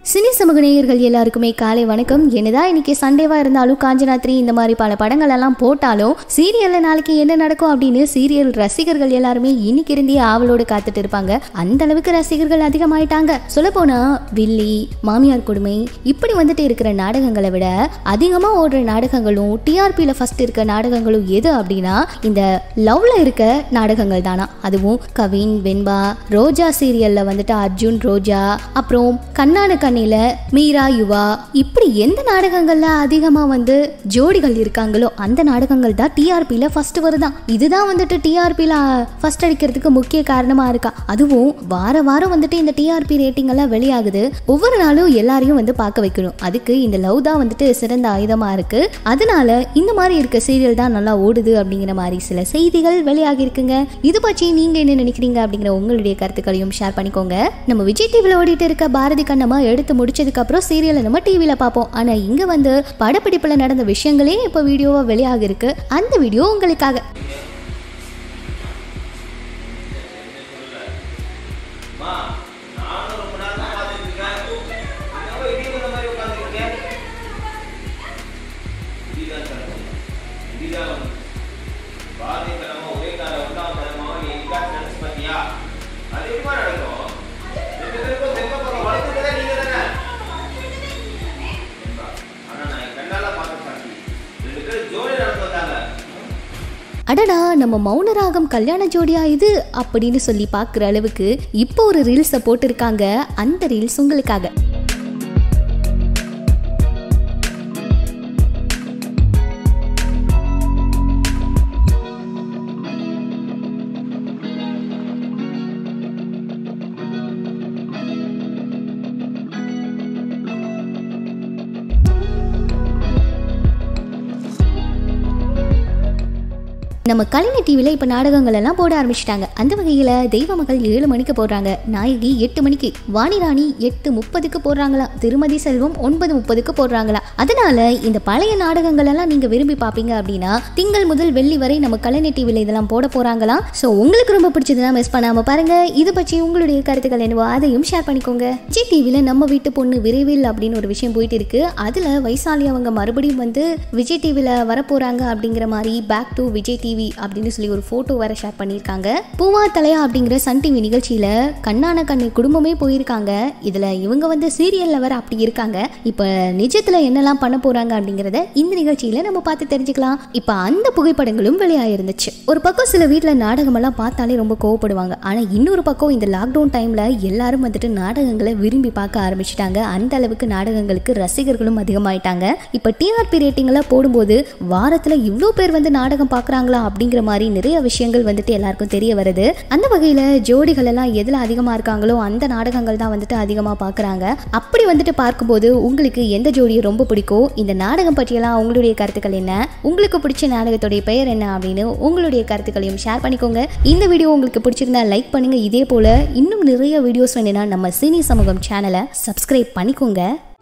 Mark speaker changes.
Speaker 1: Cine சமூக நேயர்கள் எல்லாருக்குமே காலை வணக்கம் என்னதான் இன்னைக்கு சண்டேவா இருந்தாலும் காஞ்சனாத்ரி இந்த மாதிரி பல படங்கள் எல்லாம் போட்டாலும் சீரியல்ல நாளைக்கு என்ன நடக்கும் அப்படின்னு சீரியல் ரசிகர்கள் எல்லாருமே இன்னைக்கு இருந்தே ஆவலோடு காத்துட்டு இருப்பாங்க அந்த அளவுக்கு ரசிகர்கள் அதிகமாயிட்டாங்க சொல்ல போனா வில்லி மாமியார் கொடுமை இப்படி வந்துட்டு இருக்கிற நாடகங்களை விட அதிகமா ஓடுற நாடகங்களும் டிஆர்பியில ஃபர்ஸ்ட் இருக்க நாடகங்களும் எது அப்படின்னா இந்த லவ்ல இருக்க நாடகங்கள் தானா அதுவும் கவின் வெண்பா ரோஜா சீரியல்ல வந்துட்டு அர்ஜுன் ரோஜா அப்புறம் கண்ணான கண்ணில மீரா யுவா இப்படி எந்த நாடகங்கள்ல அதிகமா வந்து ஜோடிகள் இருக்காங்களோ அந்த நாடகங்கள் தான் டிஆர்பியில ஃபர்ஸ்ட் வருதான் இதுதான் வந்துட்டு டிஆர்பியில ஃபர்ஸ்ட் அடிக்கிறதுக்கு முக்கிய காரணமா இருக்கா அதுவும் வார வாரம் வந்துட்டு இந்த டிஆர்பி ரேட்டிங் எல்லாம் வெளியாகுது ஒவ்வொரு நாளும் எல்லாரையும் வந்து பார்க்க வைக்கணும் அதுக்கு இந்த லவ் தான் வந்துட்டு சிறந்த ஆயுதமா இருக்கு அதனால இந்த மாதிரி இருக்க சீரியல் தான் நல்லா ஓடுது அப்படிங்கிற மாதிரி சில செய்திகள் வெளியாகி இருக்குங்க இது பற்றி நீங்க என்ன நினைக்கிறீங்க அப்படிங்கிற உங்களுடைய கருத்துக்களையும் ஷேர் பண்ணிக்கோங்க நம்ம விஜய் டிவியில் ஓடிட்டு இருக்க பாரதி கண்ணம்மா எடுத்து முடிச்சதுக்கு அப்புறம் சீரியலை நம்ம டிவியில் பார்ப்போம் ஆனா இங்க வந்து படப்பிடிப்புல நடந்த விஷயங்களே இப்போ வீடியோவா வெளியாகி இருக்கு அந்த வீடியோ உங்களுக்காக
Speaker 2: நானும் ரொம்ப நேரமா பார்த்துட்டு இருக்கேன். என்னவோ இடி விழுந்த மாதிரி உட்கார்ந்திருக்கீங்க. இடிதான் கிடக்கும். இடிதான் வந்து. பாரதிய கண்ணம்மா உதயகார ஒன்றாம் படமாவும் நீ எங்கேயாச்சும் நினைச்சு பார்த்தியா? அது எப்படிம்மா நடக்கும்? ரெண்டு பேருக்கும் தெப்ப பக்கம் வளர்த்துட்டதே நீங்க தானே? ஏன்பா, ஆனா நான் என் கண்ணால பார்த்த சாட்சி. ரெண்டு பேரும் ஜோடி நடந்து வந்தாங்க
Speaker 1: அடடா நம்ம மௌனராகம் கல்யாண ஜோடியா இது அப்படின்னு சொல்லி பார்க்குற அளவுக்கு இப்போ ஒரு ரீல்ஸை போட்டிருக்காங்க அந்த ரீல்ஸ் உங்களுக்காக நம்ம கலைஞர் டிவியில் இப்போ நாடகங்கள் எல்லாம் போட ஆரம்பிச்சிட்டாங்க அந்த வகையில் தெய்வ மகள் ஏழு மணிக்கு போடுறாங்க நாயகி எட்டு மணிக்கு வாணிராணி எட்டு முப்பதுக்கு போடுறாங்களா திருமதி செல்வம் ஒன்பது முப்பதுக்கு போடுறாங்களா அதனால இந்த பழைய நாடகங்கள் எல்லாம் நீங்கள் விரும்பி பார்ப்பீங்க அப்படின்னா திங்கள் முதல் வெள்ளி வரை நம்ம கலைஞர் டிவியில் இதெல்லாம் போட போகிறாங்களாம் ஸோ உங்களுக்கு ரொம்ப பிடிச்சதுன்னா மிஸ் பண்ணாமல் பாருங்க இது பற்றி உங்களுடைய கருத்துக்கள் என்னவோ அதையும் ஷேர் பண்ணிக்கோங்க ஜி டிவியில் நம்ம வீட்டு பொண்ணு விரைவில் அப்படின்னு ஒரு விஷயம் போயிட்டு இருக்கு அதில் வைசாலி அவங்க மறுபடியும் வந்து விஜய் டிவியில் வரப்போகிறாங்க அப்படிங்கிற மாதிரி பேக் டு விஜய் டிவி அப்படின்னு சொல்லி ஒரு ஃபோட்டோ வேற ஷேர் பண்ணியிருக்காங்க பூவா தலையா அப்படிங்கிற சன் டிவி நிகழ்ச்சியில் கண்ணான கண்ணு குடும்பமே போயிருக்காங்க இதில் இவங்க வந்து சீரியலில் வேற அப்படி இருக்காங்க இப்போ நிஜத்தில் என்னெல்லாம் பண்ண போகிறாங்க அப்படிங்கிறத இந்த நிகழ்ச்சியில் நம்ம பார்த்து தெரிஞ்சுக்கலாம் இப்போ அந்த புகைப்படங்களும் வெளியாயிருந்துச்சு ஒரு பக்கம் சில வீட்டில் நாடகமெல்லாம் பார்த்தாலே ரொம்ப கோவப்படுவாங்க ஆனால் இன்னொரு பக்கம் இந்த லாக்டவுன் டைமில் எல்லாரும் வந்துட்டு நாடகங்களை விரும்பி பார்க்க ஆரம்பிச்சிட்டாங்க அந்த அளவுக்கு நாடகங்களுக்கு ரசிகர்களும் அதிகமாயிட்டாங்க இப்போ டிஆர்பி ரேட்டிங்கெல்லாம் போடும்போது வாரத்தில் இவ்வளோ பேர் வந்து நாடகம் பார்க்குறாங்களா அப்படிங்கிற மாதிரி நிறைய விஷயங்கள் வந்துட்டு எல்லாருக்கும் தெரிய வருது அந்த வகையில் ஜோடிகள் எல்லாம் எதில் அதிகமாக இருக்காங்களோ அந்த நாடகங்கள் தான் வந்துட்டு அதிகமாக பார்க்குறாங்க அப்படி வந்துட்டு பார்க்கும்போது உங்களுக்கு எந்த ஜோடியை ரொம்ப பிடிக்கும் இந்த நாடகம் பற்றியெல்லாம் உங்களுடைய கருத்துக்கள் என்ன உங்களுக்கு பிடிச்ச நாடகத்துடைய பெயர் என்ன அப்படின்னு உங்களுடைய கருத்துக்களையும் ஷேர் பண்ணிக்கோங்க இந்த வீடியோ உங்களுக்கு பிடிச்சிருந்தா லைக் பண்ணுங்க இதே போல இன்னும் நிறைய வீடியோஸ் வேணும்னா நம்ம சினி சமூகம் சேனலை சப்ஸ்கிரைப் பண்ணிக்கோங்க